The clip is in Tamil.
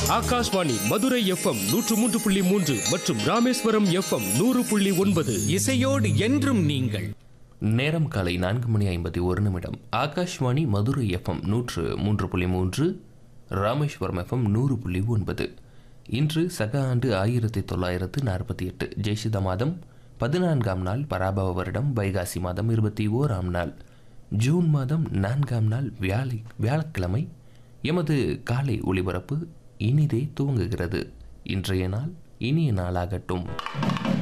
ஆகாஷ்வாணி மதுரை எஃப்எம் நூற்று மூன்று புள்ளி மூன்று மற்றும் ராமேஸ்வரம் எஃப்எம் நூறு புள்ளி ஒன்பது இசையோடு என்றும் நீங்கள் நேரம் காலை நான்கு மணி ஐம்பத்தி ஒரு நிமிடம் ஆகாஷ்வாணி மதுரை எஃப்எம் நூற்று மூன்று புள்ளி மூன்று ராமேஸ்வரம் எஃப்எம் நூறு புள்ளி ஒன்பது இன்று சக ஆண்டு ஆயிரத்தி தொள்ளாயிரத்து நாற்பத்தி எட்டு ஜெயசித மாதம் பதினான்காம் நாள் பராபவ வருடம் வைகாசி மாதம் இருபத்தி ஓராம் நாள் ஜூன் மாதம் நான்காம் நாள் வியாழை வியாழக்கிழமை எமது காலை ஒளிபரப்பு இனிதே துவங்குகிறது இன்றைய நாள் இனிய நாளாகட்டும்